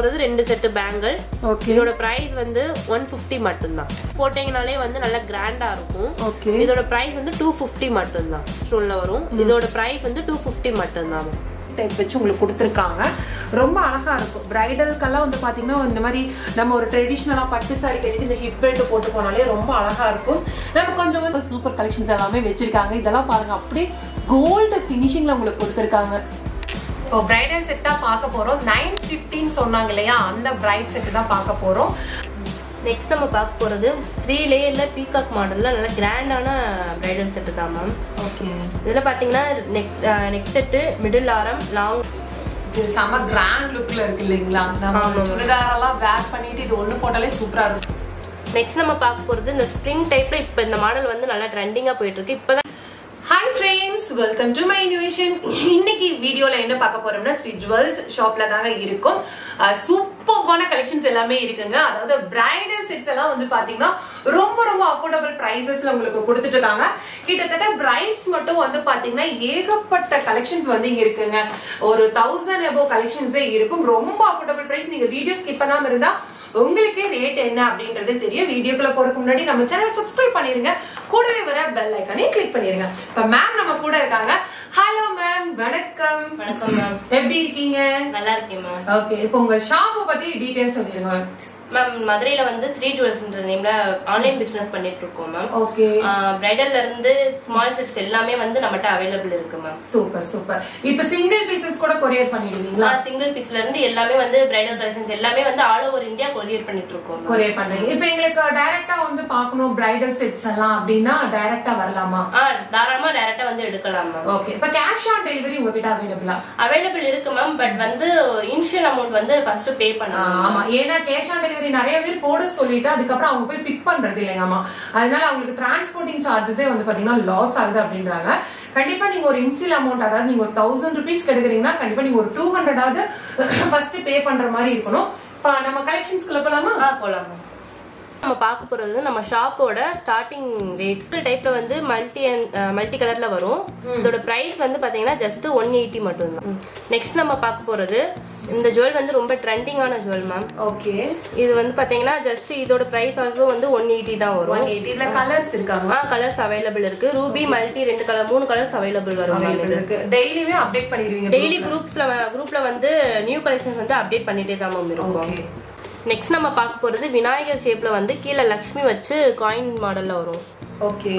போறது ரெண்டு set bangle okay இதோட பிரைஸ் வந்து ஒன் ஃபிஃப்டி மட்டும்தான் போட்டீங்கனாலே வந்து நல்லா கிராண்டா இருக்கும் ஓகே இதோட பிரைஸ் வந்து டூ ஃபிஃப்டி மட்டும்தான் ஸ்டோன்ல வரும் இதோட பிரைஸ் வந்து டூ ஃபிஃப்டி மட்டும்தான் டைப் வச்சு உங்களுக்கு கொடுத்துருக்காங்க ரொம்ப அழகா இருக்கும் பிரைடலுக்கெல்லாம் வந்து பாத்தீங்கன்னா இந்த மாதிரி நம்ம ஒரு ட்ரெடிஷ்னலா பட்டு சாரி கட்டிட்டு இந்த ஹிப் பெல்ட் போட்டு போனாலே ரொம்ப அழகா இருக்கும் நம்ம கொஞ்சம் வந்து சூப்பர் கலெக்ஷன்ஸ் எல்லாமே வச்சிருக்காங்க இதெல்லாம் பாருங்க அப்படியே கோல்டு ஃபினிஷிங்ல உங்களுக்கு கொடுத்துருக்காங்க இப்போ பிரைடல் செட்டா பார்க்க போறோம் நைன் ஃபிஃப்டின்னு சொன்னாங்க இல்லையா அந்த பிரைட் செட் தான் பார்க்க போறோம் நெக்ஸ்ட் நம்ம பார்க்க போறது த்ரீ லேயர்ல பீகாக் மாடல்ல நல்ல கிராண்டான பிரைடல் செட்டு தான் மேம் ஓகே இதுல பாத்தீங்கன்னா நெக்ஸ்ட் நெக்ஸ்ட் செட்டு மிடில் ஆரம் லாங் இது செம கிராண்ட் லுக்ல இருக்கு இல்லைங்களா நம்ம சுடிதாரெல்லாம் வேர் பண்ணிட்டு இது ஒண்ணு போட்டாலே சூப்பரா இருக்கும் நெக்ஸ்ட் நம்ம பார்க்க போறது இந்த ஸ்ப்ரிங் டைப்ல இப்ப இந்த மாடல் வந்து நல்லா ட்ரெண்டிங்கா போயிட்டு இருக்கு இப்பதான் hi friends welcome to my innovation இன்னைக்கு வீடியோல என்ன பார்க்க போறோம்னா ஸ்ரீ ஜுவல்ஸ் ஷாப்ல தாங்க இருக்கும் சூப்பர்வான கலெக்ஷன்ஸ் எல்லாமே இருக்குங்க அதாவது பிரைடல் செட்ஸ் எல்லாம் வந்து பாத்தீங்கன்னா ரொம்ப ரொம்ப அஃபோர்டபுள் பிரைசஸ்ல உங்களுக்கு கொடுத்துட்டு இருக்காங்க கிட்டத்தட்ட பிரைட்ஸ் மட்டும் வந்து பாத்தீங்கன்னா ஏகப்பட்ட கலெக்ஷன்ஸ் வந்து இங்க இருக்குங்க ஒரு தௌசண்ட் எபோ கலெக்ஷன்ஸே இருக்கும் ரொம்ப அஃபோர்டபுள் பிரைஸ் நீங்க வீடியோ ஸ்கிப் பண்ணாம இருந்தா உங்களுக்கே ரேட் என்ன அப்படின்றது தெரியும் வீடியோக்குள்ள போறதுக்கு முன்னாடி நம்ம சேனல் சப்ஸ்கிரைப் பண்ணிருங்க கூடவே வர பெல் ஐக்கானையும் கிளிக் பண்ணிருங்க இப்ப மேம் நம்ம கூட இருக்காங்க ஹலோ மேம் வணக்கம் வணக்கம் மேம் எப்படி இருக்கீங்க நல்லா இருக்கேன் மேம் ஓகே இப்போ உங்க ஷாப்பை பத்தி டீடைல்ஸ் சொல்லிருங்க மேம் மேம் மதுரையில வந்து த்ரீ ஜுவல்ஸ்ன்ற நேம்ல ஆன்லைன் பிசினஸ் பண்ணிட்டு இருக்கோம் மேம் ஓகே பிரைடல்ல இருந்து ஸ்மால் செட்ஸ் எல்லாமே வந்து நம்மகிட்ட அவைலபிள் இருக்கு மேம் சூப்பர் சூப்பர் இப்போ சிங்கிள் பீசஸ் கூட கொரியர் பண்ணிடுவீங்களா சிங்கிள் பீஸ்ல இருந்து எல்லாமே வந்து பிரைடல் கலெக்ஷன்ஸ் எல்லாமே வந்து ஆல் ஓவர் இந்தியா கொரியர் பண்ணிட்டு இருக்கோம் ma'am. கொரியர் பண்றீங்க இப்போ எங்களுக்கு டைரக்டா வந்து பார்க்கணும் பிரைடல் செட்ஸ் எல்லாம் அப்படின்னா டைரக்டா வரலாமா ஆ தாராளமா டைரக்டா வந்து எடுக்கலாம் மேம் ஓகே இப்போ கேஷ் ஆன் டெலிவரி உங்ககிட்ட அவைலபிளா அவைலபிள் இருக்கு மேம் பட் வந்து இனிஷியல் அமௌண்ட் வந்து ஃபர்ஸ்ட் பே பண்ணணும் ஆமா ஏன்னா கேஷ் ஆன் டெலிவரி நிறைய பேர் போட சொல்லிட்டு அதுக்கப்புறம் அவங்க போய் பிக் பண்றது இல்லையாமா அதனால அவங்களுக்கு டிரான்ஸ்போர்ட்டிங் சார்ஜஸே வந்து பாத்தீங்கன்னா லாஸ் ஆகுது அப்படின்றாங்க கண்டிப்பா நீங்க ஒரு இன்சில் அமௌண்ட் அதாவது நீங்க ஒரு தௌசண்ட் ருபீஸ் கெடுக்குறீங்கன்னா கண்டிப்பா நீங்க ஒரு டூ ஹண்ட்ரடாவது ஃபர்ஸ்ட் பே பண்ற மாதிரி இருக்கணும் இப்ப நம்ம கலெக்ஷன்ஸ்குள்ள போலாமா ஆ போலாம் மேம் நம்ம பார்க்க போறது வந்து நம்ம ஷாப்போட ஸ்டார்டிங் ரேட்ஸ் டைப்ல வந்து மல்டி மல்டி கலர்ல வரும் இதோட பிரைஸ் வந்து பாத்தீங்கன்னா ஜஸ்ட் ஒன் எயிட்டி மட்டும் தான் நெக்ஸ்ட் நம்ம பார்க்க போறது இந்த ஜுவல் வந்து ரொம்ப ட்ரெண்டிங்கான ஜுவல் மேம் ஓகே இது வந்து பாத்தீங்கன்னா ஜஸ்ட் இதோட பிரைஸ் ஆல்சோ வந்து ஒன் எயிட்டி தான் வரும் ஒன் எயிட்டில கலர்ஸ் இருக்காங்க ஆ கலர்ஸ் அவைலபிள் இருக்கு ரூபி மல்டி ரெண்டு கலர் மூணு கலர்ஸ் அவைலபிள் வரும் ma'am இது இருக்கு டெய்லியுமே அப்டேட் பண்ணிடுவீங்க டெய்லி குரூப்ஸ்ல குரூப்ல வந்து நியூ கலெக்ஷன்ஸ் வந்து அப்டேட் பண்ணிட்டே தான் மேம் இருக்கும் ஓகே நெக்ஸ்ட் நம்ம பார்க்க போறது விநாயகர் ஷேப்ல வந்து கீழே லக்ஷ்மி வச்சு காயின் மாடல்ல வரும் ஓகே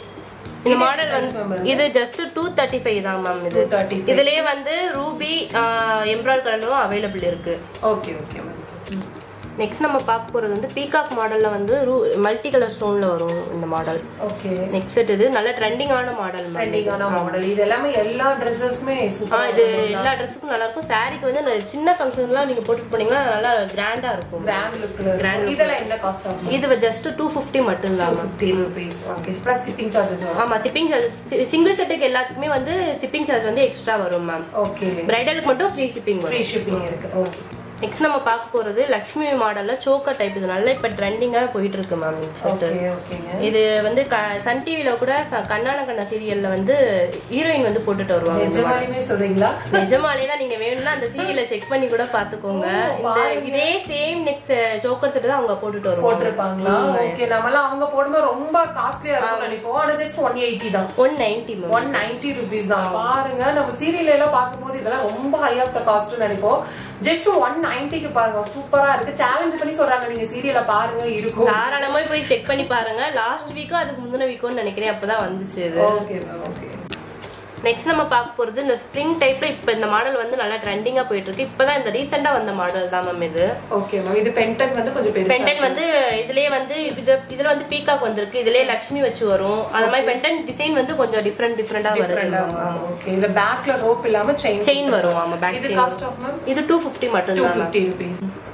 இந்த மாடல் வந்து இது ஜஸ்ட் டூ தேர்ட்டி ஃபைவ் தான் மேம் இது 235. இதுலயே வந்து ரூபி எம்ப்ராய்ட் கலரும் அவைலபிள் இருக்கு ஓகே ஓகே மேம் நெக்ஸ்ட் நம்ம பார்க்க போறது வந்து பீகாக் மாடல்ல வந்து மல்டி கலர் ஸ்டோன்ல வரும் இந்த மாடல் ஓகே நெக்ஸ்ட் செட் இது நல்ல ட்ரெண்டிங்கான மாடல் மேம் ட்ரெண்டிங்கான மாடல் இது எல்லாமே எல்லா ட்ரெஸ்ஸஸ்மே ஆ சூப்பர் இது எல்லா ட்ரெஸ்ஸுக்கும் நல்லா இருக்கும் சாரிக்கு வந்து நல்ல சின்ன ஃபங்க்ஷன்லாம் நீங்க போட்டுட்டு போனீங்கன்னா நல்லா கிராண்டா இருக்கும் கிராண்ட் லுக்ல இதெல்லாம் என்ன காஸ்ட் ஆகும் இது ஜஸ்ட் டூ ஃபிஃப்டி மட்டும்தான் ma'am fifteen rupees okay plus shipping charges வரும் ஆமா சிப்பிங் சார்ஜ் சிங்கிள் செட்டுக்கு எல்லாத்துக்குமே வந்து சிப்பிங் சார்ஜ் வந்து எக்ஸ்ட்ரா வரும் மேம் ஓகே பிரைடலுக்கு மட்டும் ஃப்ரீ ஷிப்பிங் வரும் ஃப்ரீ ஷிப்பிங் இருக்கு ஓகே நெக்ஸ்ட் நம்ம பார்க்க போறது லக்ஷ்மி மாடல்ல சோக்கர் டைப் இது நல்லா இப்ப ட்ரெண்டிங்கா போயிட்டு இருக்கு மேம் செட் ஓகே ஓகேங்க இது வந்து க- சன் டிவில கூட ச- கண்ணான கண்ணா சீரியல்ல வந்து ஹீரோயின் வந்து போட்டுட்டு வருவாங்க இந்த model. நிஜமாலுமே சொல்றீங்களா நிஜமாலே தான் நீங்க வேணும்னா அந்த சீரியலை செக் பண்ணி கூட பாத்துக்கோங்க இந்த இதே சேம் நெக்ஸ்ட் சோக்கர் செட் தான் அவங்க போட்டுட்டு வருவாங்க போட்டிருப்பாங்களா ஓகே நம்மலாம் அவங்க போடும்போது ரொம்ப காஸ்ட்லியா இருக்கும் நினைப்போம் ஆனா ஜஸ்ட் ஒன் எயிட்டி தான் one ninety ma'am one ninety rupees தான் பாருங்க நம்ம சீரியல் எல்லாம் பார்க்கும்போது இதெல்லாம் ரொம்ப ஹை ஆஃப் த காஸ்ட் நினைப்போம் ஜஸ்ட் ஒன் நைன்டிக்கு பாருங்க சூப்பரா இருக்கு சேலஞ்ச் பண்ணி சொல்றாங்க நீங்க சீரியலை பாருங்க இருக்கும் தாராளமா போய் செக் பண்ணி பாருங்க லாஸ்ட் வீக்கோ அதுக்கு முந்தின வீக்கோன்னு நினைக்கிறேன் அப்பதான் வந்துச்சு இது ஓகே மேம் ஓகே நெக்ஸ்ட் நம்ம பார்க்க போறது இந்த ஸ்ப்ரிங் டைப்ல இப்ப இந்த மாடல் வந்து நல்லா ட்ரெண்டிங்கா போயிட்டு இருக்கு இப்பதான் இந்த ரீசெண்டா வந்த மாடல் தான் மேம் இது ஓகே மேம் இது பென்டன் வந்து கொஞ்சம் பெருசா பென்டன் வந்து இதுலயே வந்து இது இதுல வந்து பீகாக் வந்திருக்கு இதுலயே லக்ஷ்மி வச்சு வரும் அந்த மாதிரி பென்டன் டிசைன் வந்து கொஞ்சம் டிஃப்ரெண்ட் டிஃப்ரெண்டா வருது ஓகே இதுல பேக்ல ரோப் இல்லாம செயின் செயின் வரும் ஆமா பேக் இது செயின் காஸ்ட் ஆஃப் மேம் இது டூ ஃபிஃப்டி மட்டும் டூ தான் ஃபிஃப்டி ருபீஸ்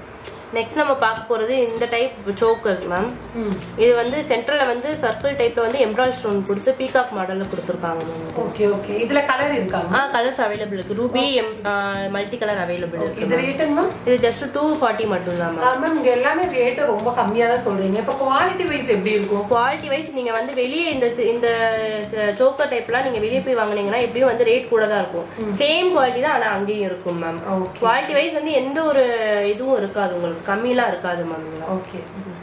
நெக்ஸ்ட் நம்ம பார்க்க போறது இந்த டைப் சோக்கர் மேம் இது வந்து சென்டர்ல வந்து சர்க்கிள் டைப்ல வந்து எம்ப்ராய்ட் ஸ்டோன் கொடுத்து பீகாக் மாடல்ல கொடுத்துருக்காங்க மேம் ஓகே ஓகே இதுல கலர் இருக்காங்க ஆ கலர்ஸ் அவைலபிள் இருக்கு ரூபி மல்டி கலர் அவைலபிள் இருக்கு இது ரேட்டுங்க இது ஜஸ்ட் டூ ஃபார்ட்டி மட்டும் தான் மேம் மேம் இங்க எல்லாமே ரேட் ரொம்ப கம்மியா தான் சொல்றீங்க இப்ப குவாலிட்டி வைஸ் எப்படி இருக்கும் குவாலிட்டி வைஸ் நீங்க வந்து வெளியே இந்த இந்த சோக்கர் டைப்லாம் நீங்க வெளியே போய் வாங்குனீங்கன்னா எப்படியும் வந்து ரேட் கூட தான் இருக்கும் சேம் குவாலிட்டி தான் ஆனா அங்கேயும் இருக்கும் மேம் ஓகே குவாலிட்டி வைஸ் வந்து எந்த ஒரு இதுவும் இருக்காது உங்களுக்கு கம்மியெல்லாம் இருக்காது மேம் ஓகே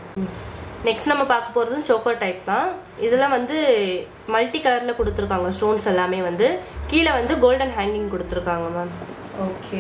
நெக்ஸ்ட் நம்ம பார்க்க போகிறதும் சோக்கர் டைப் தான் இதில் வந்து மல்டி கலரில் கொடுத்துருக்காங்க ஸ்டோன்ஸ் எல்லாமே வந்து கீழே வந்து கோல்டன் ஹேங்கிங் கொடுத்துருக்காங்க மேம் ஓகே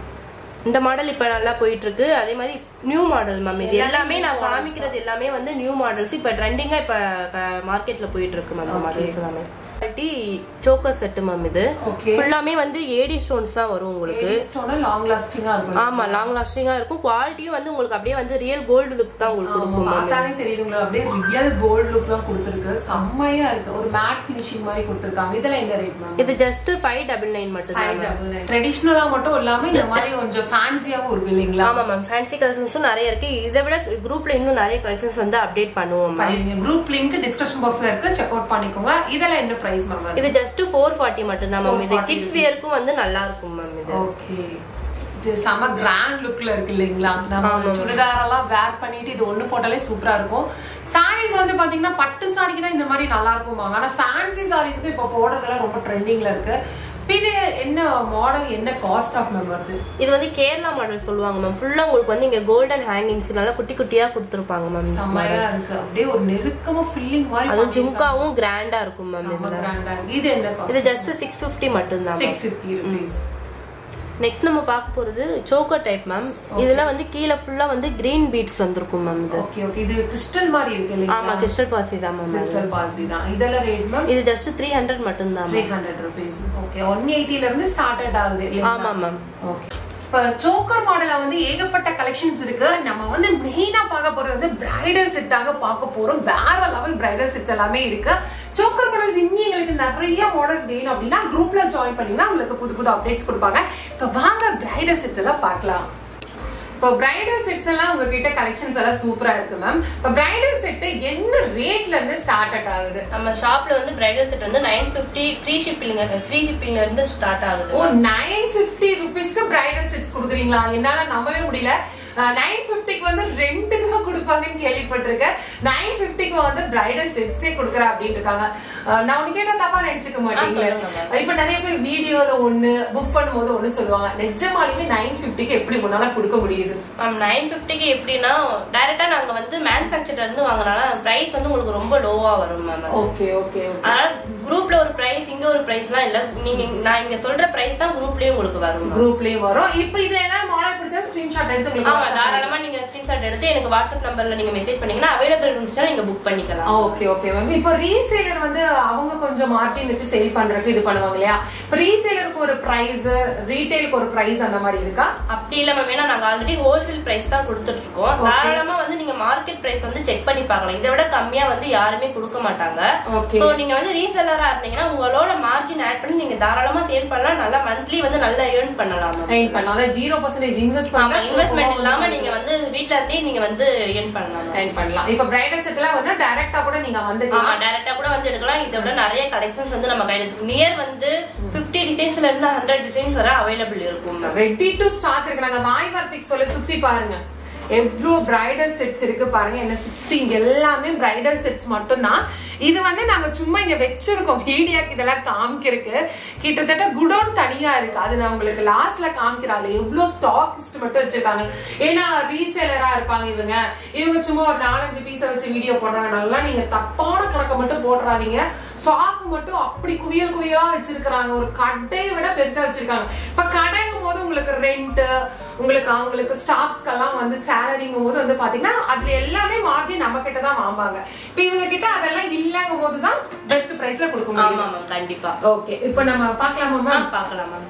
இந்த மாடல் இப்போ நல்லா போயிட்டு இருக்கு அதே மாதிரி நியூ மாடல் மேம் இது எல்லாமே நான் காமிக்கிறது எல்லாமே வந்து நியூ மாடல்ஸ் இப்போ ட்ரெண்டிங்காக இப்போ மார்க்கெட்டில் போயிட்டு இருக்கு மேம் இந்த மாடல்ஸ் எல்லாமே குவாலிட்டி சோக்கர் செட்டு மேம் இது ஓகே ஃபுல்லாமே வந்து ஏடி ஸ்டோன்ஸ் தான் வரும் உங்களுக்கு ஸ்டோனா லாங் லாஸ்டிங்கா இருக்கும் ஆமா லாங் லாஸ்டிங்கா இருக்கும் குவாலிட்டியும் வந்து உங்களுக்கு அப்படியே வந்து ரியல் கோல்டு லுக் தான் உங்களுக்கு கொடுக்கும் மேம் பார்த்தாலே தெரியுதுங்களா அப்படியே ரியல் கோல்ட் லுக் தான் கொடுத்துருக்கு செம்மையா இருக்கு ஒரு மேட் ஃபினிஷிங் மாதிரி கொடுத்துருக்காங்க இதெல்லாம் எந்த ரேட் மேம் இது ஜஸ்ட் ஃபைவ் டபுள் நைன் மட்டும் தான் ட்ரெடிஷ்னலா மட்டும் இல்லாம இந்த மாதிரி கொஞ்சம் ஃபேன்சியாவும் இருக்கு இல்லைங்களா ஆமா மேம் ஃபேன்சி கலெக்ஷன்ஸும் நிறைய இருக்கு இதை விட குரூப்ல இன்னும் நிறைய கலெக்ஷன்ஸ் வந்து அப்டேட் பண்ணுவோம் மேம் பண்ணிடுங்க குரூப் லிங்க் டிஸ்கிரிப்ஷன் பாக்ஸ்ல இருக்கு செக் அவுட் பண்ணிக்கோங்க இதெல்லாம் என்ன பிரைஸ் மேம் இது ஜஸ்ட் ஃபோர் ஃபார்ட்டி மட்டும் தான் மேம் இது கிட்ஸ் வியருக்கும் வந்து நல்லா இருக்கும் மேம் இது ஓகே இது செம கிராண்ட் லுக்ல இருக்கு இல்லைங்களா நம்ம சுடிதார் எல்லாம் வேர் பண்ணிட்டு இது ஒண்ணு போட்டாலே சூப்பரா இருக்கும் சாரீஸ் வந்து பாத்தீங்கன்னா பட்டு சாரிக்கு தான் இந்த மாதிரி நல்லா இருக்குமாங்க ஆனா ஃபேன்சி சாரீஸ்க்கு இப்ப போடுறதெல்லாம் ரொம்ப ட்ரெண்டிங்ல இருக்கு இப்ப இது என்ன மாடல் என்ன காஸ்ட் ஆஃப் மேம் வருது இது வந்து கேரளா மாடல் சொல்லுவாங்க மேம் ஃபுல்லா உங்களுக்கு வந்து இங்க கோல்டன் ஹேங்கிங்ஸ் நல்லா குட்டி குட்டியா கொடுத்துருப்பாங்க மேம் செம்மையா இருக்கு அப்படியே ஒரு நெருக்கமா ஃபில்லிங் மாதிரி அதுவும் ஜும்காவும் கிராண்டா இருக்கும் மேம் செம்ம கிராண்டா இருக்கு இது என்ன காஸ்ட் இது ஜஸ்ட் சிக்ஸ் ஃபிஃப்டி மட்டும் தான் சிக்ஸ் ஃபிஃப்டி ருபீஸ் நெக்ஸ்ட் நம்ம பார்க்க போறது சோக்கர் டைப் மேம் இதுல வந்து கீழே ஃபுல்லா வந்து கிரீன் பீட்ஸ் வந்திருக்கும் மேம் இது ஓகே ஓகே இது கிறிஸ்டல் மாதிரி இருக்கு இல்லைங்களா ஆமா கிறிஸ்டல் பாசி தான் மேம் கிறிஸ்டல் பாசி தான் இதெல்லாம் ரேட் மேம் இது ஜஸ்ட் த்ரீ ஹண்ட்ரட் மட்டும் தான் three hundred rupees okay one எயிட்டில இருந்து ஸ்டார்டட் ஆகுது இல்லைங்களா ஆமா மேம் ஓகே இப்போ சோக்கர் மாடல்ல வந்து ஏகப்பட்ட கலெக்ஷன்ஸ் இருக்கு நம்ம வந்து மெயினா பார்க்க போறது வந்து பிரைடல் செட் தாங்க பார்க்க போறோம் வேற லெவல் பிரைடல் செட்ஸ் எல்லாமே இருக்கு சோக்கர் மாடல்ஸ் இன்னும் எங்களுக்கு நிறைய மாடல்ஸ் வேணும் அப்படின்னா குரூப்ல ஜாயின் பண்ணீங்கன்னா உங்களுக்கு புது புது அப்டேட்ஸ் கொடுப்பாங்க இப்போ வாங்க பிரைடல் செட்ஸ் எல்லாம் பார்க்கலாம் இப்போ பிரைடல் செட்ஸ் எல்லாம் உங்ககிட்ட கலெக்ஷன்ஸ் எல்லாம் சூப்பரா இருக்கு மேம் இப்போ பிரைடல் செட் என்ன ரேட்ல இருந்து ஸ்டார்ட் ஆகுது நம்ம ஷாப்ல வந்து பிரைடல் செட் வந்து nine fifty free shipping free ஷிப்பிங்ல இருந்து ஸ்டார்ட் ஆகுது ஓ நைன் பிப்டி ருபீஸ்க்கு பிரைடல் செட்ஸ் கொடுக்குறீங்களா என்னால நம்பவே முடியல நைன் பிப்டிக்கு வந்து ரெண்டுக்கு தான் கொடுப்பாங்கன்னு கேள்விப்பட்டிருக்கேன் நைன் பிப்டிக்கு வந்து பிரைடல் செட்ஸே கொடுக்குறேன் அப்படின்னு இருக்காங்க அஹ் நான் உனக்கு கேட்டா தப்பா நினைச்சுக்க மாட்டீங்களே சொல்லுங்க இப்ப நிறைய பேர் வீடியோல ஒண்ணு புக் பண்ணும்போது ஒண்ணு சொல்லுவாங்க நிஜமாலுமே நைன் பிப்டிக்கு எப்படி உன்னால கொடுக்க முடியுது மேம் நைன் ஃபிஃப்டிக்கு எப்படின்னா டைரக்டா நாங்க வந்து மேனுஃபேக்சர்ல இருந்து வாங்கினால பிரைஸ் வந்து உங்களுக்கு ரொம்ப லோவா வரும் மேம் ஓகே ஓகே அதனால குரூப்ல ஒரு பிரைஸ் இங்க ஒரு பிரைஸ்லாம் இல்ல நீங்க நான் இங்க சொல்ற பிரைஸ் தான் குரூப்லயே உங்களுக்கு வரும் ma'am. குரூப்லயும் வரும் இப்போ இதுல ஏதாவது மாடல் பிடிச்சா ஸ்கிரீன்ஷாட் எடுத்து உங்களுக்கு ஆமா தாராளமா நீங்க ஸ்கிரீன்ஷாட் எடுத்து எனக்கு வாட்ஸ்அப் நம்பர்ல நீங்க மெசேஜ் பண்ணீங்கன்னா அவைலபிள் இருந்துச்சுன்னா நீங்க புக் பண்ணிக்கலாம் ஓகே ஓகே மேம் இப்போ ரீசேலர் வந்து அவங்க கொஞ்சம் மார்ஜின் வச்சு சேல் பண்றதுக்கு இது பண்ணுவாங்க இல்லையா இப்போ ரீசேலருக்கு ஒரு பிரைஸ் ரீட்டைலுக்கு ஒரு பிரைஸ் அந்த மாதிரி இருக்கா அப்படி இல்ல மேம் ஏன்னா நாங்க ஆல்ரெடி ஹோல்சேல் பிரைஸ் தான் கொடுத்துட்டு இருக்கோம் தாராளமா வந்து நீங்க மார்க்கெட் பிரைஸ் வந்து செக் பண்ணி பார்க்கலாம் இதை விட கம்மியா வந்து யாருமே கொடுக்க மாட்டாங்க ஓகே சோ நீங்க வந்து ரீசெல்லரா இருந்தீங்கன்னா உங்களோட மார்ஜின் ஆட் பண்ணி நீங்க தாராளமா சேல் பண்ணலாம் நல்லா மந்த்லி வந்து நல்லா ஏர்ன் பண்ணலாம் ma'am. எயின் பண்ணலாம் அதாவது ஜீரோ பர்சன்டேஜ் இன்வெஸ்ட் ஆமா பண்ணா இன்வெஸ்ட்மெண்ட் இல்லாம நீங்க வந்து வீட்ல இருந்தே நீங்க வந்து ஏர்ன் பண்ணலாம் ma'am. எயின் பண்ணலாம் இப்போ பிரைடல் செட் எல்லாம் வந்து டைரக்டா கூட நீங்க ஆமா வந்துக்கலாம் டைரக்டா கூட வந்து எடுக்கலாம் இதை விட நிறைய கலெக்ஷன்ஸ் வந்து நம்ம கையில இருக்கு நியர் வந்து 50 டிசைன்ஸ்ல இருந்து ஹண்ட்ரட் டிசைன்ஸ் வரை அவைலபிள் இருக்கும் ma'am. ரெடி டு ஸ்டாக் இருக்கு நாங்க வாய் வார்த்தைக்கு சொல்ல சுத்தி பாருங்க எவ்வளோ பிரைடல் செட்ஸ் இருக்கு பாருங்க என்ன சுத்தி இங்க எல்லாமே பிரைடல் செட்ஸ் மட்டும்தான் இது வந்து நாங்க சும்மா இங்க வச்சிருக்கோம் வீடியோக்கு இதெல்லாம் காமிக்கிறதுக்கு கிட்டத்தட்ட குடோன் தனியா இருக்கு அது நான் உங்களுக்கு லாஸ்ட்ல காமிக்கிறாங்க எவ்வளோ ஸ்டாக்ஸ்ட் மட்டும் வச்சிருக்காங்க ஏன்னா ரீசேலரா இருப்பாங்க இவங்க இவங்க சும்மா ஒரு நாலஞ்சு பீஸை வச்சு வீடியோ போடுறாங்க நல்லா நீங்க தப்பான கணக்கை மட்டும் போட்டுறாதீங்க ஸ்டாக் மட்டும் அப்படி குவியல் குவியலா வச்சிருக்காங்க ஒரு கடையை விட பெருசா வச்சிருக்காங்க இப்ப கடைங்கும் போது உங்களுக்கு ரெண்ட் உங்களுக்கு அவங்களுக்கு ஸ்டாஃப்ஸ்க்கெல்லாம் வந்து சேலரிங்கும் போது வந்து பாத்தீங்கன்னா அதுல எல்லாமே மார்ஜின் நம்ம கிட்ட தான் வாங்குவாங்க இப்ப இவங்க கிட்ட அதெல்லாம் இல்லங்கும் போது தான் பெஸ்ட் பிரைஸ்ல கொடுக்க ஆமா முடியும் மேம் கண்டிப்பா ஓகே இப்போ நம்ம பார்க்கலாமா ஆ, மேம் பார்க்கலாம் மேம்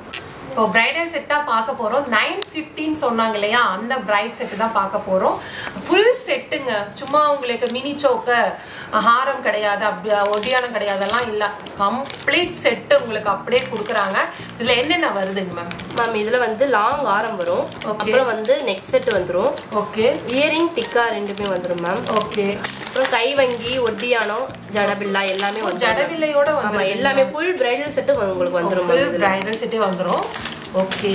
இப்போ பிரைடல் செட்டா பார்க்க போறோம் நைன் ஃபிஃப்டின் சொன்னாங்க இல்லையா அந்த பிரைட் செட் தான் பார்க்க போறோம் ஃபுல் செட்டுங்க சும்மா உங்களுக்கு மினி சோக்க ஹாரம் கிடையாது அப்படி ஒடியானம் கிடையாது அதெல்லாம் இல்ல கம்ப்ளீட் செட்டு உங்களுக்கு அப்படியே கொடுக்குறாங்க இதுல என்னென்ன வருதுங்க மேம் மேம் இதுல வந்து லாங் ஆரம் வரும் அப்புறம் வந்து நெக் செட் வந்துரும் ஓகே இயரிங் டிக்கா ரெண்டுமே வந்துரும் மேம் ஓகே அப்புறம் கை வங்கி ஒட்டியானம் ஜடபில்லா எல்லாமே வந்துரும் ஜடவில்லையோட ஆமா வந்து எல்லாமே ஃபுல் பிரைடல் செட்டு உங்களுக்கு வந்துரும் ma'am ஃபுல் பிரைடல் செட்டே வந்துரும் ஓகே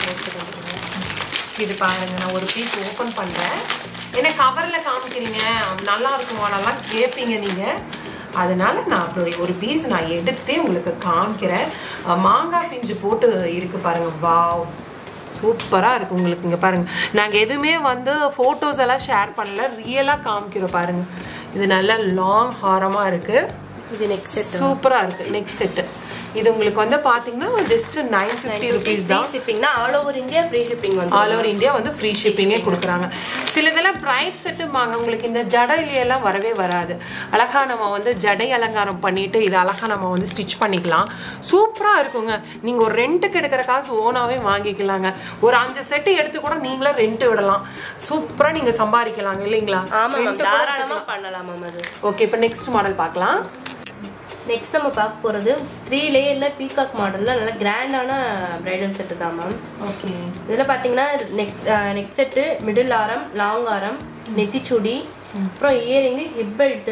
இது பாருங்க நான் ஒரு பீஸ் ஓபன் பண்றேன் என்ன கவர்ல காமிக்கிறீங்க நல்லா இருக்குமா நல்லா கேட்பீங்க நீங்க அதனால நான் அப்படி ஒரு பீஸ் நான் எடுத்தே உங்களுக்கு காமிக்கிறேன் அஹ் மாங்காய் பிஞ்சு போட்டு இருக்கு பாருங்க வாவ் சூப்பராக இருக்கு உங்களுக்கு இங்கே பாருங்க நாங்கள் எதுவுமே வந்து ஃபோட்டோஸ் எல்லாம் ஷேர் பண்ணல ரியலாக காமிக்கிறோம் பாருங்க இது நல்ல லாங் ஹாரமாக இருக்கு இது நெக் செட் சூப்பராக இருக்கு நெக் செட்டு இது உங்களுக்கு வந்து பார்த்தீங்கன்னா ஜஸ்ட் நைன் ஃபிஃப்டி ருபீஸ் தான் ஷிப்பிங்னா all over India free shipping வந்து ஆல் ஓவர் இந்தியா வந்து ஃப்ரீ ஷிப்பிங்கே கொடுக்குறாங்க சில இதெல்லாம் பிரைட் செட்டுமாங்க உங்களுக்கு இந்த ஜடையிலையெல்லாம் வரவே வராது அழகா நம்ம வந்து ஜடை அலங்காரம் பண்ணிட்டு இது அழகா நம்ம வந்து ஸ்டிச் பண்ணிக்கலாம் சூப்பராக இருக்குங்க நீங்கள் ஒரு ரெண்ட்டுக்கு எடுக்கிற காசு ஓனாவே வாங்கிக்கலாங்க ஒரு அஞ்சு செட்டு எடுத்து கூட நீங்களே ரெண்ட் விடலாம் சூப்பராக நீங்கள் சம்பாதிக்கலாங்க இல்லைங்களா ஆமா மேம் தாராளமா பண்ணலாம் மேம் அது ஓகே இப்போ நெக்ஸ்ட் மாடல் பார்க்கலாம் நெக்ஸ்ட் நம்ம பார்க்க போறது த்ரீ லேயர்ல பீகாக் மாடல்ல நல்ல கிராண்டான பிரைடல் செட்டு தான் மேம் ஓகே இதுல பாத்தீங்கன்னா நெக் நெக் செட்டு மிடில் ஆரம் லாங் ஆரம் நெத்திச்சுடி அப்புறம் இயரிங் ஹிப் பெல்ட்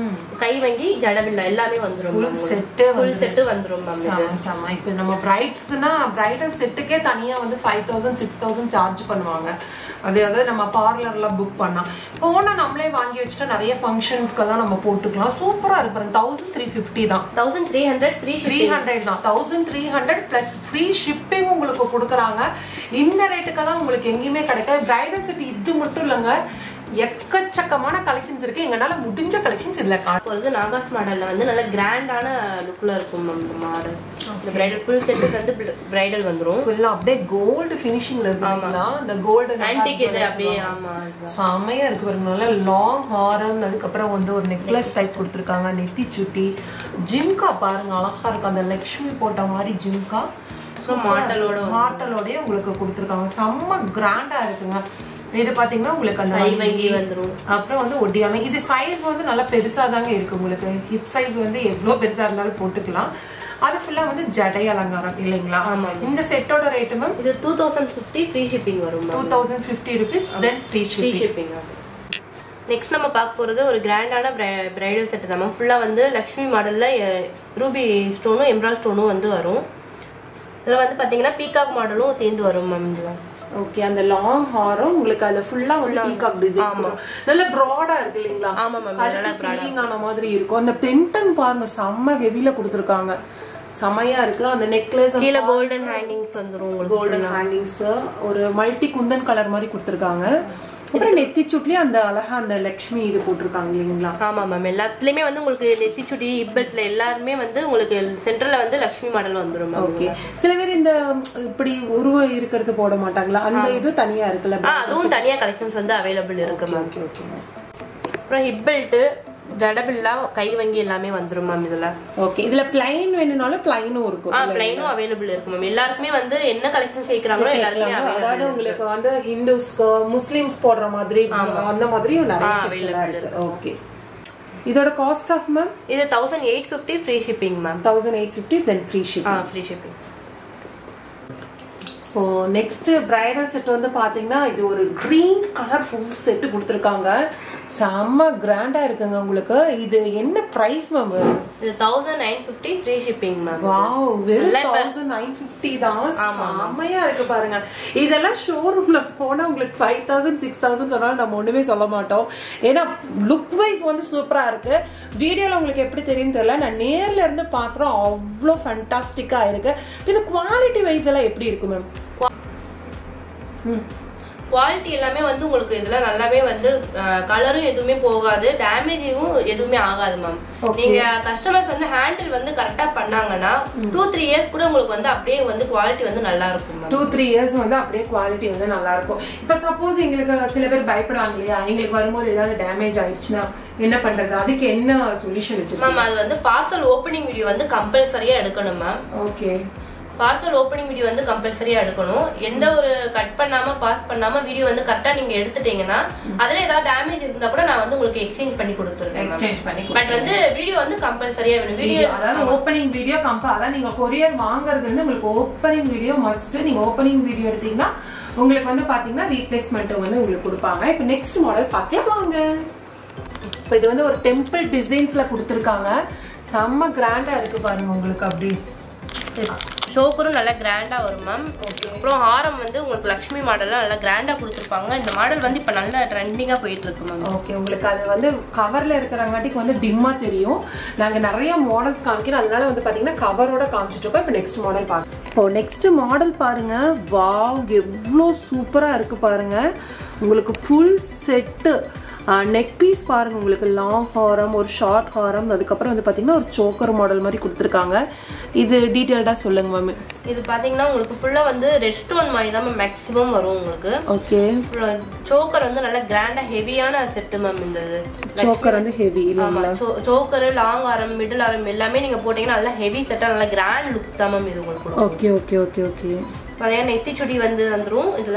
கை வங்கி ஜடவில்லா எல்லாமே வந்துரும் ஃபுல் செட்டு ஃபுல் செட்டு வந்துரும் மேம் செம செம இப்போ நம்ம பிரைட்ஸ்க்குனா பிரைடல் செட்டுக்கே தனியாக வந்து five thousand six thousand charge பண்ணுவாங்க அதாவது நம்ம பார்லர்ல புக் பண்ணா போனால் நம்மளே வாங்கி வச்சுட்டா நிறைய ஃபங்க்ஷன்ஸ்க்கெல்லாம் நம்ம போட்டுக்கலாம் சூப்பராக இருக்கு பாருங்க தௌசண்ட் த்ரீ ஃபிஃப்டி தான் thousand three hundred free three hundred தான் thousand three hundred plus free shipping உங்களுக்கு கொடுக்குறாங்க இந்த ரேட்டுக்கெல்லாம் உங்களுக்கு எங்கேயுமே கிடைக்காது பிரைடல் செட் இது மட்டும் இல்லைங்க எக்கச்சக்கமான கலெக்ஷன்ஸ் இருக்கு எங்களால முடிஞ்ச கலெக்ஷன்ஸ் இதுல காணும் இப்போது நாகாஸ் மாடல்ல வந்து நல்ல கிராண்டான லுக்ல இருக்கும் மேம் இந்த மாடல் இந்த பிரைடல் ஃபுல் செட்டுக்கு வந்து பிரைடல் வந்துரும் ஃபுல்லா அப்படியே கோல்டு ஃபினிஷிங்ல இருக்குங்களா அந்த கோல்டு ஆன்டிக் இது அப்படியே ஆமா அதுதான். செமையா இருக்கு பாருங்க நல்லா லாங் ஹாரம் அதுக்கப்புறம் வந்து ஒரு நெக்லஸ் டைப் கொடுத்துருக்காங்க நெத்தி சுட்டி ஜிம்கா பாருங்க அழகா இருக்கு அந்த லக்ஷ்மி போட்ட மாதிரி ஜிம்கா மாட்டலோட மாட்டலோடய உங்களுக்கு கொடுத்துருக்காங்க செம்ம கிராண்டா இருக்குங்க இது பாத்தீங்கன்னா உங்களுக்கு அந்த கை வங்கி, வங்கி வந்துரும் அப்புறம் வந்து ஒட்டியாமை இது சைஸ் வந்து நல்லா பெருசா தாங்க இருக்கு உங்களுக்கு ஹிப் சைஸ் வந்து எவ்வளவு பெருசா இருந்தாலும் போட்டுக்கலாம் அது ஃபுல்லா வந்து ஜடை அலங்காரம் இல்லைங்களா இந்த செட்டோட ரேட்டு மேம் இது two thousand fifty free shipping வரும் two ma'am thousand fifty rupees then free free shipping next நம்ம பார்க்க போறது ஒரு கிராண்டான பிரைடல் செட் தான் மேம் ஃபுல்லா வந்து லக்ஷ்மி மாடல்ல ரூபி ஸ்டோனும் எம்ப்ராய்ட் ஸ்டோனும் வந்து வரும் இதுல வந்து பாத்தீங்கன்னா பீகாக் மாடலும் சேர்ந்து வரும் மேம் இதுல ஓகே அந்த லாங் ஹாரம் உங்களுக்கு அதுல ஃபுல்லா வந்து பீகாக் டிசைன் நல்ல ப்ராடா இருக்கு இல்லைங்களா ஆமா மேம் நல்லா ஃபீலிங் ஆன மாதிரி இருக்கும் அந்த பென்டன் பாருங்க செம்ம ஹெவில கொடுத்துருக்காங்க செமையா இருக்கு அந்த நெக்லஸ் கீழே கோல்டன் ஹேங்கிங்ஸ் வந்துரும் உங்களுக்கு கோல்டன் ஹேங்கிங்ஸ் ஒரு மல்டி குந்தன் கலர் மாதிரி கொடுத்துருக்காங்க அப்புறம் நெத்தி சுட்லயும் அந்த அழகா அந்த லக்ஷ்மி இது போட்டிருக்காங்க இல்லைங்களா ஆமா மேம் எல்லாத்துலயுமே வந்து உங்களுக்கு நெத்திச்சுடி இப்பட்ல எல்லாருமே வந்து உங்களுக்கு சென்டர்ல வந்து லக்ஷ்மி மாடல் வந்துரும் மேம் ஓகே சில பேர் இந்த இப்படி உருவம் இருக்கிறது போட மாட்டாங்களா அந்த இது தனியா இருக்குல்ல ஆ அதுவும் தனியா கலெக்ஷன்ஸ் வந்து அவைலபிள் இருக்கு மேம் ஓகே ஓகே அப்புறம் ஹிப் பெல்ட் ஜடபில்லா கை வங்கி எல்லாமே வந்துரும் மேம் இதுல ஓகே இதுல பிளைன் வேணும்னாலும் பிளைனும் இருக்கும் ஆ பிளைனும் அவைலபிள் இருக்கு மேம் எல்லாருக்குமே வந்து என்ன கலெக்ஷன் சேர்க்கறாங்களோ எல்லாருமே அதாவது உங்களுக்கு வந்து ஹிந்துஸ்க்கு முஸ்லிம்ஸ் போடுற மாதிரி அந்த மாதிரியும் நிறைய செட்ஸ் எல்லாம் இருக்கு ஓகே இதோட காஸ்ட் ஆஃப் மேம் இது thousand eight fifty free shipping ma'am thousand eight fifty then free ship ah free shipping இப்போ நெக்ஸ்ட் பிரைடல் செட் வந்து பாத்தீங்கன்னா இது ஒரு கிரீன் கலர் ஃபுல் செட் கொடுத்துருக்காங்க செம்ம கிராண்டா இருக்குங்க உங்களுக்கு இது என்ன பிரைஸ் மேம் வரும் இது thousand nine fifty free shipping ma'am wow வெறும் தௌசண்ட் நைன் ஃபிஃப்டி தான் செம்மையா இருக்கு பாருங்க இதெல்லாம் ஷோரூம்ல போனா உங்களுக்கு ஃபைவ் தௌசண்ட் சிக்ஸ் தௌசண்ட் சொன்னாலும் நம்ம ஒண்ணுமே சொல்ல மாட்டோம் ஏன்னா லுக் வைஸ் வந்து சூப்பரா இருக்கு வீடியோல உங்களுக்கு எப்படி தெரியும் தெரியல நான் நேர்ல இருந்து பாக்குறோம் அவ்வளோ ஃபண்டாஸ்டிக்கா இருக்கு இது குவாலிட்டி வைஸ் எல்லாம் எப்படி இருக்கு மேம் குவாலிட்டி எல்லாமே வந்து உங்களுக்கு இதுல நல்லாவே வந்து கலரும் எதுவுமே போகாது டேமேஜும் எதுவுமே ஆகாது மேம் நீங்க கஸ்டமர்ஸ் வந்து ஹேண்டில் வந்து கரெக்டா பண்ணாங்கன்னா டூ த்ரீ இயர்ஸ் கூட உங்களுக்கு வந்து அப்படியே வந்து குவாலிட்டி வந்து நல்லா இருக்கும் மேம் டூ த்ரீ இயர்ஸ் வந்து அப்படியே குவாலிட்டி வந்து நல்லா இருக்கும் இப்ப சப்போஸ் எங்களுக்கு சில பேர் பயப்படுவாங்க இல்லையா எங்களுக்கு வரும்போது ஏதாவது டேமேஜ் ஆயிடுச்சுன்னா என்ன பண்றது அதுக்கு என்ன சொல்யூஷன் வச்சிருக்கோம் மேம் அது வந்து பார்சல் ஓப்பனிங் வீடியோ வந்து கம்பல்சரியா எடுக்கணும் ma'am okay parcel opening video வந்து கம்பல்சரியா எடுக்கணும் எந்த ஒரு கட் பண்ணாம பாஸ் பண்ணாம வீடியோ வந்து கரெக்டா நீங்க எடுத்துட்டீங்கன்னா அதுல ஏதாவது டேமேஜ் இருந்தா கூட நான் வந்து உங்களுக்கு எக்ஸ்சேஞ்ச் பண்ணி கொடுத்துருவேன் எக்ஸ்சேஞ்ச் பண்ணி பட் வந்து வீடியோ வந்து கம்பல்சரியா வேணும் வீடியோ வீடியோ அதாவது ஓப்பனிங் வீடியோ கம்பா அதாவது நீங்க கொரியர் வாங்குறது வந்து உங்களுக்கு ஓப்பனிங் வீடியோ மஸ்ட் நீங்க ஓப்பனிங் வீடியோ எடுத்தீங்கன்னா உங்களுக்கு வந்து பாத்தீங்கன்னா ரீப்ளேஸ்மெண்ட் வந்து உங்களுக்கு கொடுப்பாங்க இப்போ நெக்ஸ்ட் மாடல் பார்க்கலாம் வாங்க இப்போ இது வந்து ஒரு டெம்பிள் டிசைன்ஸ்ல கொடுத்துருக்காங்க செம்ம கிராண்டா இருக்கு பாருங்க உங்களுக்கு அப்படி ஷோக்கரும் நல்லா கிராண்டா வரும் மேம் அப்புறம் ஹாரம் வந்து உங்களுக்கு லக்ஷ்மி மாடல்லாம் நல்லா கிராண்டா கொடுத்துருப்பாங்க இந்த மாடல் வந்து இப்ப நல்லா ட்ரெண்டிங்கா போயிட்டு இருக்கு மேம் ஓகே உங்களுக்கு அது வந்து கவர்ல இருக்கிறங்காட்டிக்கு வந்து டிம்மா தெரியும் நாங்க நிறைய மாடல்ஸ் காமிக்கிறோம் அதனால வந்து பாத்தீங்கன்னா கவரோட காமிச்சிட்டு இருக்கோம் இப்போ நெக்ஸ்ட் மாடல் பார்க்கலாம் இப்போ நெக்ஸ்ட் மாடல் பாருங்க வாவ் எவ்வளோ சூப்பரா இருக்கு பாருங்க உங்களுக்கு ஃபுல் செட்டு நெக் பீஸ் பாருங்க உங்களுக்கு லாங் ஹாரம் ஒரு ஷார்ட் ஹாரம் அதுக்கப்புறம் வந்து பாத்தீங்கன்னா ஒரு சோக்கர் மாடல் மாதிரி கொடுத்துருக்காங்க இது டீட்டெயில்டா சொல்லுங்க மேம் இது பாத்தீங்கன்னா உங்களுக்கு ஃபுல்லா வந்து ரெஸ்டோன் மாதிரி தான் மேக்ஸிமம் வரும் உங்களுக்கு ஓகே சோக்கர் வந்து நல்லா கிராண்டா ஹெவியான செட்டு மேம் இந்த இது சோக்கர் வந்து ஹெவி ஆமா சோக்கர் லாங் ஆரம் மிடில் ஆரம் எல்லாமே நீங்க போட்டீங்கன்னா நல்லா ஹெவி செட்டா நல்லா கிராண்ட் லுக் தான் மேம் இது உங்களுக்கு கொடுக்கும். ஓகே ஓகே ஓகே ஓகே நிறைய நெத்தி சுடி வந்து வந்துரும் இதுல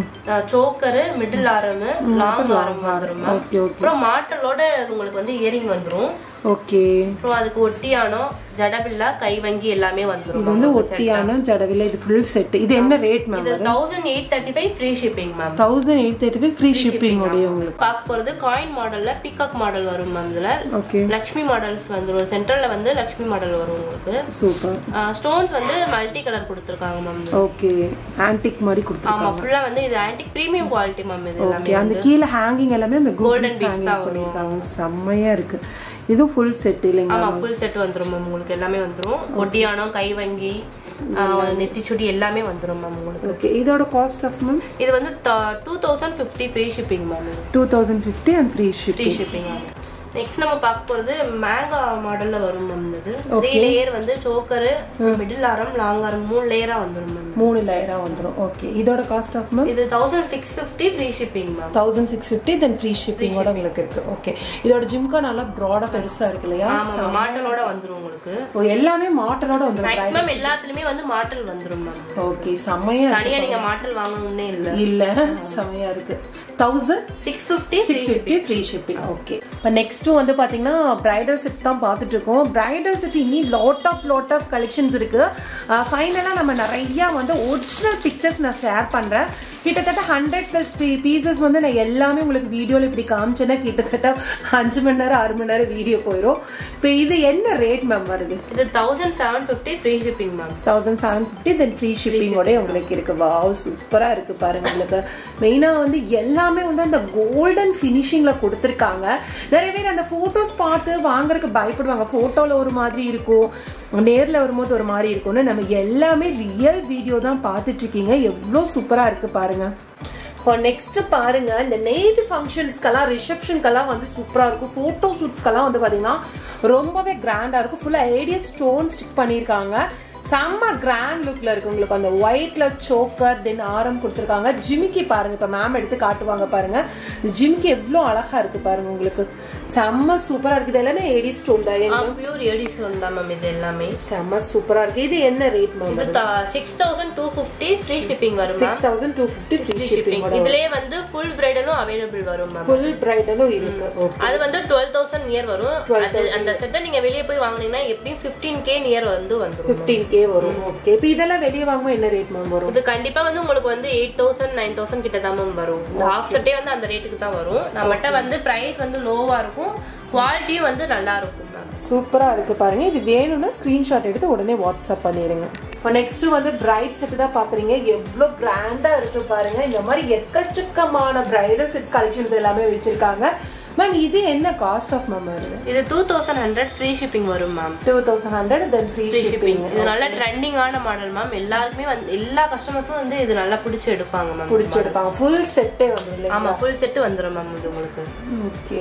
சோக்கரு மிடில் ஆரம் லாங் ஆரம் வந்துரும் மேம் ஓகே ஓகே அப்புறம் மாட்டலோட உங்களுக்கு வந்து இயரிங் வந்துரும் ஓகே அப்புறம் அதுக்கு ஒட்டியானோ ஜடபில்லா கைவங்கி எல்லாமே வந்துரும் இது வந்து ஒட்டியான ஜடவில இது ஃபுல் செட் இது என்ன ரேட் மேம் இது thousand eight thirty five free shipping ma'am thousand eight thirty five free shipping உடைய உங்களுக்கு பார்க்க போறது காயின் மாடல்ல பிகாக் மாடல் வரும் மேம் இதுல ஓகே லக்ஷ்மி மாடல்ஸ் வந்துரும் சென்டர்ல வந்து லக்ஷ்மி மாடல் வரும் உங்களுக்கு சூப்பர் ஸ்டோன்ஸ் வந்து மல்டி கலர் கொடுத்துருக்காங்க மேம் ஓகே ஆன்டிக் மாதிரி கொடுத்துருக்காங்க ஆமா ஃபுல்லா வந்து இது ஆன்டிக் பிரீமியம் குவாலிட்டி மேம் இது எல்லாமே ஓகே அந்த கீழே ஹேங்கிங் எல்லாமே அந்த கோல்டன் beads ஹேங்கிங் தான் வரும். பண்ணிருக்காங்க செம்மையா இருக்கு இது ஃபுல் செட் இல்லைங்களா ஆமா ஃபுல் செட் வந்துரும் மேம் உங்களுக்கு எல்லாமே வந்துரும் ஒட்டியானம் கைவங்கி நெத்திச்சுடி எல்லாமே வந்துரும் மேம் உங்களுக்கு ஓகே இதோட காஸ்ட் ஆஃப் மேம் இது வந்து two thousand fifty free shipping ma'am two thousand fifty and free free shipping shipping ஆகும் நெக்ஸ்ட் நம்ம பார்க்க போறது மேங்கா மாடல்ல வரும் மேம் இது த்ரீ லேயர் வந்து சோக்கரு மிடில் ஆரம் லாங் ஆரம் மூணு லேயரா வந்துரும் மேம் மூணு லேயரா வந்துரும் ஓகே இதோட காஸ்ட் ஆஃப் மேம் இது thousand six fifty free shipping ma'am thousand six fifty then free ஷிப்பிங்கோட உங்களுக்கு இருக்கு ஓகே இதோட ஜிம்கா நல்லா ப்ராடா பெருசா இருக்கு இல்லையா ஆமா மாட்டலோட வந்துரும் உங்களுக்கு ஓ எல்லாமே மாட்டலோட வந்துரும் மேக்ஸிமம் எல்லாத்துலயுமே வந்து மாட்டல் வந்துரும் மேம் ஓகே செம்மையா இருக்கு. தனியா நீங்க மாட்டல் வாங்கணும்னே இல்ல இல்ல செம்மையா இருக்கு thousand six fifty six fifty free shipping okay இப்போ நெக்ஸ்ட்டும் வந்து பார்த்தீங்கன்னா பிரைடல் செட்ஸ் தான் பார்த்துட்டு இருக்கோம் பிரைடல் செட் இனி lot of lot of collections இருக்கு ஃபைனலாக நம்ம நிறையா வந்து ஒரிஜினல் பிக்சர்ஸ் நான் ஷேர் பண்ணுறேன் கிட்டத்தட்ட ஹண்ட்ரட் ப்ளஸ் பீசஸ் வந்து நான் எல்லாமே உங்களுக்கு வீடியோவில் இப்படி காமிச்சேன்னா கிட்டத்தட்ட அஞ்சு மணி நேரம் ஆறு மணி நேரம் வீடியோ போயிடும் இப்போ இது என்ன ரேட் மேம் வருது இது thousand seven fifty free shipping ma'am thousand seven fifty then free ஷிப்பிங்கோட உங்களுக்கு இருக்கு வாவ் சூப்பரா இருக்கு பாருங்க உங்களுக்கு மெயினா வந்து எல்லாமே வந்து அந்த கோல்டன் ஃபினிஷிங்ல கொடுத்துருக்காங்க நிறைய பேர் அந்த போட்டோஸ் பார்த்து வாங்குறதுக்கு பயப்படுவாங்க போட்டோல ஒரு மாதிரி இருக்கும் நேர்ல வரும்போது ஒரு மாதிரி இருக்கும்னு நம்ம எல்லாமே ரியல் வீடியோ தான் பார்த்துட்டு இருக்கீங்க எவ்வளோ சூப்பரா இருக்கு பாருங்க இப்போ நெக்ஸ்ட் பாருங்க இந்த நெய்ட் ஃபங்க்ஷன்ஸ்க்கெல்லாம் ரிசப்ஷனுக்கெல்லாம் வந்து சூப்பரா இருக்கும் ஃபோட்டோ ஷூட்ஸ்க்கெல்லாம் வந்து பாத்தீங்கன்னா ரொம்பவே கிராண்டா இருக்கும் ஃபுல்லா ஏடியஸ் ஸ்டோன் ஸ்டிக் பண்ணியிருக்காங்க செம்ம கிராண்ட் லுக்ல இருக்கு உங்களுக்கு அந்த ஒயிட்ல சோக்கர் தென் ஆரம் கொடுத்துருக்காங்க ஜிமிக்கி பாருங்க இப்ப மேம் எடுத்து காட்டுவாங்க பாருங்க இந்த ஜிமிக்கி எவ்வளோ அழகா இருக்கு பாருங்க உங்களுக்கு செம்ம சூப்பரா இருக்குது எல்லாமே ஏடி ஸ்டோன் தான் பியூர் எடிஷன் தான் மேம் இது எல்லாமே செம்ம சூப்பரா இருக்கு இது என்ன ரேட் மேம் இது six thousand two fifty free shipping வரும் ma'am six thousand two fifty free shipping shipping இதுலயே வந்து ஃபுல் பிரைடலும் அவைலபிள் வரும் மேம் ஃபுல் பிரைடலும் இருக்கு ஓகே அது வந்து டுவெல் தௌசண்ட் நியர் வரும் அது அந்த செட்டை நீங்க வெளியே போய் வாங்குனீங்கன்னா எப்படியும் ஃபிஃப்டீன் கே நியர் வந்து வந்துரும் ஃபிஃப்டீன் கே வரும் ஓகே இப்போ இதெல்லாம் வெளியே வாங்கும்போது என்ன ரேட் மேம் வரும் இது கண்டிப்பா வந்து உங்களுக்கு வந்து எயிட் தௌசண்ட் நைன் தௌசண்ட் கிட்ட தான் மேம் வரும் இந்த ஹாஃப் செட்டே வந்து அந்த ரேட்டுக்கு தான் வரும் நம்மகிட்ட வந்து பிரைஸ் வந்து லோவா இருக்கும் குவாலிட்டியும் வந்து நல்லா இருக்கும் மேம் சூப்பரா இருக்கு பாருங்க இது வேணும்னா ஸ்கிரீன்ஷாட் எடுத்து உடனே வாட்ஸ்அப் பண்ணிருங்க இப்போ நெக்ஸ்ட் வந்து பிரைட் செட் தான் பாக்குறீங்க எவ்வளவு கிராண்டா இருக்கு பாருங்க இந்த மாதிரி எக்கச்சக்கமான பிரைடல் செட்ஸ் கலெக்ஷன்ஸ் எல்லாமே வச்சிருக்காங்க மேம் இது என்ன காஸ்ட் ஆஃப் மேம் வருது இது two thousand hundred free shipping வரும் ma'am two thousand hundred then free shipping இது நல்ல ட்ரெண்டிங்கான மாடல் மேம் எல்லாருக்குமே வந்து எல்லா கஸ்டமர்ஸும் வந்து இது நல்லா பிடிச்சி எடுப்பாங்க மேம் பிடிச்சிருப்பாங்க ஃபுல் செட்டே வந்துடும் ஆமா ஃபுல் செட்டு வந்துரும் மேம் இது உங்களுக்கு ஓகே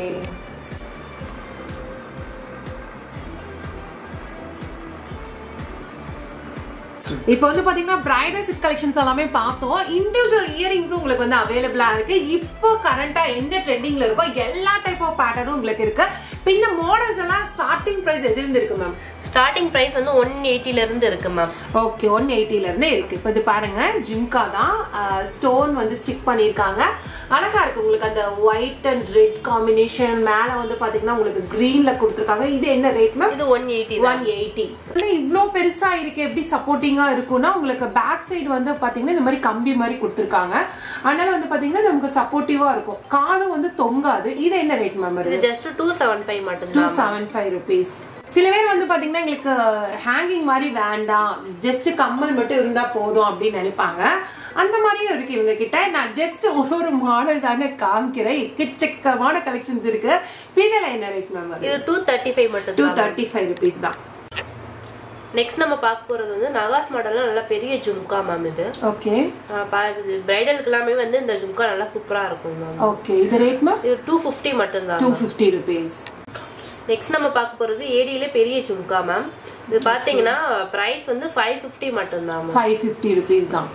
இப்போ வந்து பாத்தீங்கன்னா பிரைடல் செட் கலெக்ஷன்ஸ் எல்லாமே பார்த்தோம் இண்டிவிஜுவல் இயரிங்ஸும் உங்களுக்கு வந்து அவைலபிளா இருக்கு இப்போ கரண்டா என்ன ட்ரெண்டிங்ல இருக்கோ எல்லா டைப் ஆஃப் பேட்டர்னும் உங்களுக்கு இருக்கு இப்போ இந்த மாடல்ஸ் எல்லாம் ஸ்டார்டிங் பிரைஸ் எதுல இருந்து இருக்கு மேம் ஸ்டார்டிங் பிரைஸ் வந்து ஒன் எயிட்டில இருந்து இருக்கு மேம் ஓகே ஒன் எயிட்டில இருந்து இருக்கு இப்போ இது பாருங்க ஜிம்கா தான் ஸ்டோன் வந்து ஸ்டிக் பண்ணியிருக்காங்க அழகா இருக்கு உங்களுக்கு அந்த ஒயிட் அண்ட் ரெட் காம்பினேஷன் மேல வந்து பாத்தீங்கன்னா உங்களுக்கு கிரீன்ல கொடுத்துருக்காங்க இது என்ன ரேட் மேம் இது ஒன் எயிட்டி ஒன் எயிட்டி இவ்வளோ பெருசா இருக்கு எப்படி சப்போர்ட்டிங்கா இருக்கும்னா உங்களுக்கு பேக் சைடு வந்து பாத்தீங்கன்னா இந்த மாதிரி கம்பி மாதிரி கொடுத்துருக்காங்க அதனால வந்து பாத்தீங்கன்னா நமக்கு சப்போர்ட்டிவா இருக்கும் காலம் வந்து தொங்காது இது என்ன ரேட் மேம் இது ஜஸ்ட் டூ செவன் ஃபைவ் மட்டும் டூ செவன் ஃபைவ் ருபீஸ் சில பேர் வந்து பாத்தீங்கன்னா எங்களுக்கு ஹேங்கிங் மாதிரி வேண்டாம் ஜஸ்ட் கம்மல் மட்டும் இருந்தா போதும் அப்படின்னு நினைப்பாங்க அந்த மாதிரியும் இருக்கு இவங்க கிட்ட நான் ஜஸ்ட் ஒரு ஒரு மாடல் தானே காமிக்கிறேன் எக்கச்சக்கமான கலெக்ஷன்ஸ் இருக்கு இதெல்லாம் என்ன ரேட் மேம் இது டூ தேர்ட்டி ஃபைவ் மட்டும் டூ தேர்ட்டி ஃபைவ் ருபீஸ் தான் நெக்ஸ்ட் நம்ம பார்க்க போறது வந்து நகாஸ் மாடல்ல நல்ல பெரிய ஜும்கா மேம் இது ஓகே பிரைடலுக்கு எல்லாமே வந்து இந்த ஜும்கா நல்லா சூப்பரா இருக்கும் மேம் ஓகே இது ரேட் மேம் இது டூ ஃபிஃப்டி மட்டும்தான் டூ ஃபிஃப்டி ருபீஸ் நெக்ஸ்ட் நம்ம பார்க்க போறது ஏடியில பெரிய ஜும்கா மேம் இது பாத்தீங்கன்னா பிரைஸ் வந்து ஃபைவ் ஃபிஃப்டி மட்டும்தான் மேம் ஃபைவ் ஃபிஃப்டி ருபீஸ் தான்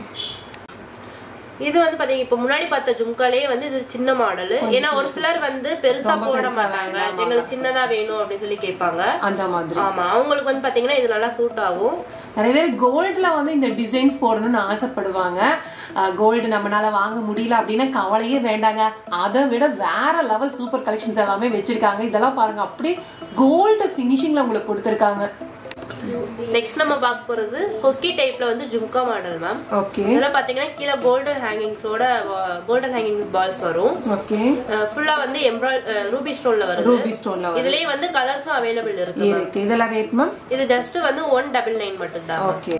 இது வந்து பாத்தீங்க இப்ப முன்னாடி பார்த்த ஜும்காலே வந்து இது சின்ன மாடல் ஏன்னா ஒரு சிலர் வந்து பெருசா போட மாட்டாங்க எங்களுக்கு சின்னதா வேணும் அப்படின்னு சொல்லி கேட்பாங்க அந்த மாதிரி ஆமா அவங்களுக்கு வந்து பாத்தீங்கன்னா இது நல்லா சூட் ஆகும் நிறைய பேர் கோல்ட்ல வந்து இந்த டிசைன்ஸ் போடணும்னு ஆசைப்படுவாங்க கோல்டு நம்மளால வாங்க முடியல அப்படின்னா கவலையே வேண்டாங்க அதை விட வேற லெவல் சூப்பர் கலெக்ஷன்ஸ் எல்லாமே வச்சிருக்காங்க இதெல்லாம் பாருங்க அப்படியே கோல்டு ஃபினிஷிங்ல உங்களுக்கு கொடுத்துருக்காங்க நெக்ஸ்ட் நம்ம பார்க்க போறது கொக்கி டைப்ல வந்து ஜும்கா மாடல் மேம் ஓகே இதெல்லாம் பாத்தீங்கன்னா கீழே கோல்டன் ஹேங்கிங்ஸோட கோல்டன் ஹேங்கிங் பால்ஸ் வரும் ஓகே ஃபுல்லா வந்து எம்ப்ராய்ட் ரூபி ஸ்டோன்ல வருது ரூபி ஸ்டோன்ல இதுலயே வந்து கலர்ஸும் அவைலபிள் இருக்கு இருக்கு இதெல்லாம் ரேட் மேம் இது ஜஸ்ட் வந்து ஒன் டபுள் நைன் மட்டும் தான் ஓகே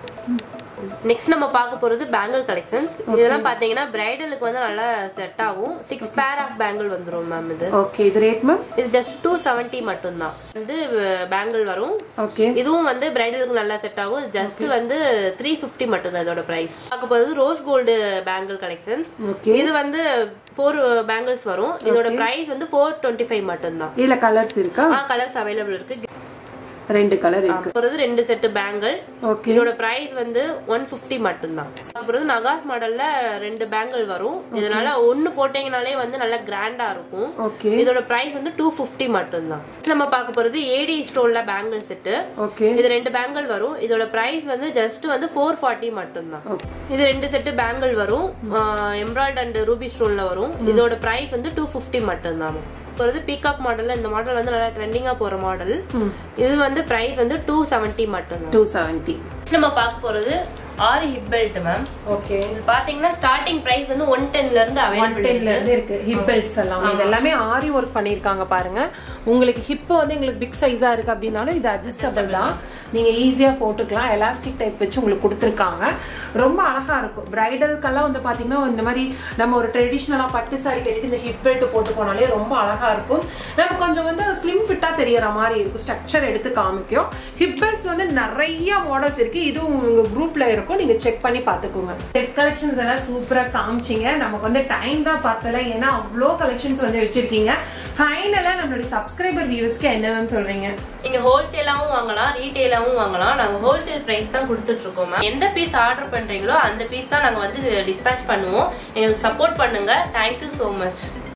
நெக்ஸ்ட் நம்ம பார்க்க போறது பேங்கிள் கலெக்ஷன்ஸ் இதெல்லாம் பாத்தீங்கன்னா பிரைடலுக்கு வந்து நல்லா செட் ஆகும் சிக்ஸ் பேர் ஆஃப் பேங்கிள் வந்துரும் மேம் இது ஓகே இது ரேட் மேம் இது ஜஸ்ட் டூ செவன்ட்டி மட்டும் தான் வந்து பேங்கிள் வரும் ஓகே இதுவும் வந்து பிரைடலுக்கு நல்லா செட் ஆகும் ஜஸ்ட் வந்து த்ரீ ஃபிஃப்டி மட்டும் தான் இதோட பிரைஸ் பார்க்க போறது rose gold bangle collection okay இது வந்து ஃபோர் பேங்கிள்ஸ் வரும் இதோட பிரைஸ் வந்து ஃபோர் டுவெண்ட்டி ஃபைவ் மட்டும் தான் இதுல கலர்ஸ் இருக்கா கலர்ஸ் அவைலபிள் இருக்கு ரெண்டு கலர் இருக்கு போறது ரெண்டு செட்டு பேங்கிள் ஓகே இதோட பிரைஸ் வந்து ஒன் பிப்டி மட்டும்தான் அப்புறம் நகாஸ் மாடல்ல ரெண்டு பேங்கிள் வரும் இதனால ஒன்னு போட்டீங்கனாலே வந்து நல்லா கிராண்டா இருக்கும் ஓகே இதோட பிரைஸ் வந்து டூ பிப்டி மட்டும்தான் நம்ம பார்க்க போறது ஏடி ஸ்டோன்ல பேங்கிள் செட்டு ஓகே இது ரெண்டு பேங்கிள் வரும் இதோட பிரைஸ் வந்து ஜஸ்ட் வந்து ஃபோர் ஃபார்ட்டி மட்டும்தான் இது ரெண்டு செட்டு பேங்கிள் வரும் எம்ப்ராய்ட் அண்ட் ரூபி ஸ்டோன்ல வரும் இதோட பிரைஸ் வந்து டூ பிப்டி மட்டும்தான் போறது பீகாக் மாடல்ல இந்த மாடல் வந்து நல்லா ட்ரெண்டிங்கா போற மாடல் இது வந்து பிரைஸ் வந்து டூ செவன்ட்டி மட்டும்தான் டூ செவன்ட்டி நம்ம பார்க்க போறது ஆறு ஹிப் பெல்ட் மேம் ஓகே இது பாத்தீங்கன்னா ஸ்டார்டிங் பிரைஸ் வந்து ஒன் டென்ல இருந்து ஒன் அவைலபிள் டென்ல இருந்து இருக்கு ஹிப் பெல்ட்ஸ் எல்லாம் இது எல்லாமே ஆரி ஒர்க் பண்ணிருக்காங்க பாருங்க உங்களுக்கு ஹிப் வந்து உங்களுக்கு பிக் சைஸா இருக்கு அப்படின்னாலும் இது அட்ஜஸ்டபிள் தான் நீங்க ஈஸியா போட்டுக்கலாம் எலாஸ்டிக் டைப் வச்சு உங்களுக்கு கொடுத்துருக்காங்க ரொம்ப அழகா இருக்கும் பிரைடலுக்கெல்லாம் வந்து பாத்தீங்கன்னா இந்த மாதிரி நம்ம ஒரு ட்ரெடிஷ்னலா பட்டு சாரி கட்டிட்டு இந்த ஹிப் பெல்ட் போட்டு போனாலே ரொம்ப அழகா இருக்கும் நம்ம கொஞ்சம் வந்து ஸ்லிம் ஃபிட்டா தெரியற மாதிரி இருக்கும் ஸ்ட்ரக்சர் எடுத்து காமிக்கும் ஹிப் பெல்ட்ஸ் வந்து நிறைய மாடல்ஸ் இருக்கு இதுவும் உங்க குரூப்ல இருக்கும் நீங்க செக் பண்ணி பாத்துக்கோங்க செக் கலெக்ஷன்ஸ் எல்லாம் சூப்பரா காமிச்சிங்க நமக்கு வந்து டைம் தான் பார்த்தல ஏன்னா அவ்வளோ கலெக்ஷன்ஸ் வந்து வச்சிருக்கீங்க ஃபைனலா நம்மளுடைய சப்ஸ்கிரைபர் வியூஸ்க்கு என்ன மேம் சொல்றீங்க நீங்க ஹோல்சேலாவும் வாங்கலாம் ரீட்டைலாவும் வாங்கலாம் நாங்க ஹோல்சேல் பிரைஸ் தான் கொடுத்துட்டு இருக்கோம் மேம் எந்த பீஸ் ஆர்டர் பண்றீங்களோ அந்த பீஸ் தான் நாங்க வந்து டிஸ்பேச் பண்ணுவோம் எங்களுக்கு சப்போர்ட் பண்ணுங்க தேங்க்யூ so மச்